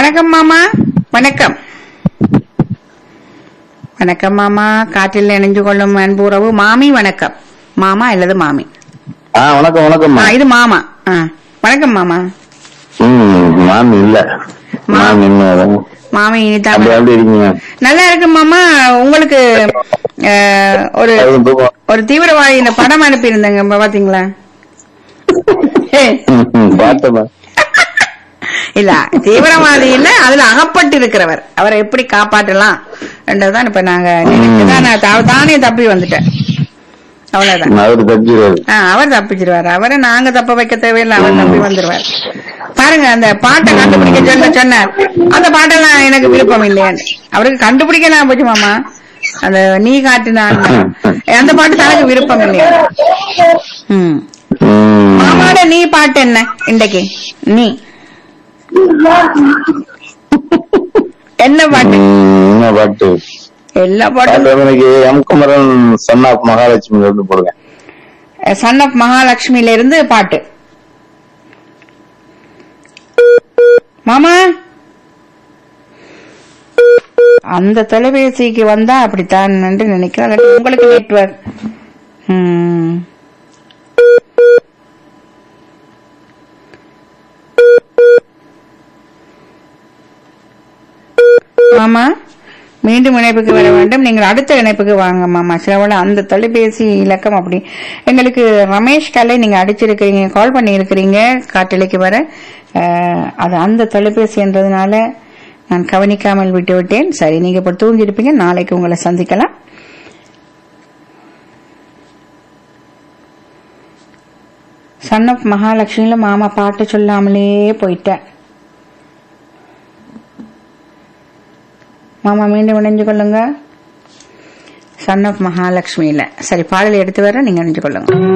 வணக்கம் மாமா வணக்கம் வணக்கம் மாமா காற்றில் இணைஞ்சு கொள்ளும் அன்புறவு மாமி வணக்கம் மாமா அல்லது மாமி ஆ வணக்கம் வணக்கம்மா ஆ, இது மாமா ஆ, வணக்கம் மாமா ம் மாமி இல்ல மாமி இன்னும் மாமி இனிதான் அப்படி அப்படி இருக்கீங்க நல்லா இருக்கு மாமா உங்களுக்கு அஹ், ஒரு அதுவும் தூக்கம் ஒரு தீவிரவாதி இந்த படம் அனுப்பியிருந்தேங்க இப்ப பாத்தீங்களா ம், ம், பார்த்தேம்மா இல்ல தீவிரவாதி இல்ல அதுல அகப்பட்டு இருக்கிறவர் அவரை எப்படி காப்பாற்றலாம் என்றதான் இப்ப நாங்க நினைச்சுதான் நான் தா- தானே தப்பி வந்துட்டேன் அவ்வளவுதான் அவரு தப்பிடுவாரு ஆ, அவர் தப்பிச்சிருவாரு அவரை நாங்க தப்ப வைக்க தேவையில்லை அவர் தப்பி வந்துருவார் பாருங்க அந்த பாட்டை கண்டுபிடிக்க சொல்ல சொன்னார் அந்த பாட்டெல்லாம் எனக்கு விருப்பம் இல்லையான்னு அவருக்கு கண்டுபிடிக்க நான் போச்சு மாமா அந்த நீ காட்டினான் அந்த பாட்டு தனக்கு விருப்பம் இல்லையா ம் ம். மாமாவோட நீ பாட்டு என்ன இன்றைக்கு நீ என்ன பாட்டு ம், என்ன பாட்டு எல்லா பாட்டு பாட்டும் வந்து எனக்கு M Kumaran son of Mahalakshmi வந்து போடுங்க சன் ஆஃப் மகாலட்சுமியில இருந்து பாட்டு மாமா அந்த தொலைபேசிக்கு வந்தா அப்படித்தான் என்று நினைக்கிறேன் இல்லாட்டி உங்களுக்கு நெட்வொர்க் மாமா மீண்டும் இணைப்புக்கு வர வேண்டும் நீங்கள் அடுத்த இணைப்புக்கு வாங்க மாமா சிலவள அந்த தொலைபேசி இலக்கம் அப்படி எங்களுக்கு ரமேஷ் கலை நீங்க அடிச்சிருக்கிறீங்க கால் பண்ணி இருக்கிறீங்க காட்டலைக்கு வர அஹ், அது அந்த தொலைபேசி என்றதுனால நான் கவனிக்காமல் விட்டு விட்டேன் சரி நீங்க இப்ப தூங்கி இருப்பீங்க நாளைக்கு உங்களை சந்திக்கலாம் சன் ஆஃப் மகாலட்சுமியில மாமா பாட்டு சொல்லாமலே போயிட்டேன் மாமா மீண்டும் இணைஞ்சு கொள்ளுங்க சன் ஆஃப் மகாலட்சுமியில சரி பாடல் எடுத்து வர நீங்க இணைஞ்சு கொள்ளுங்க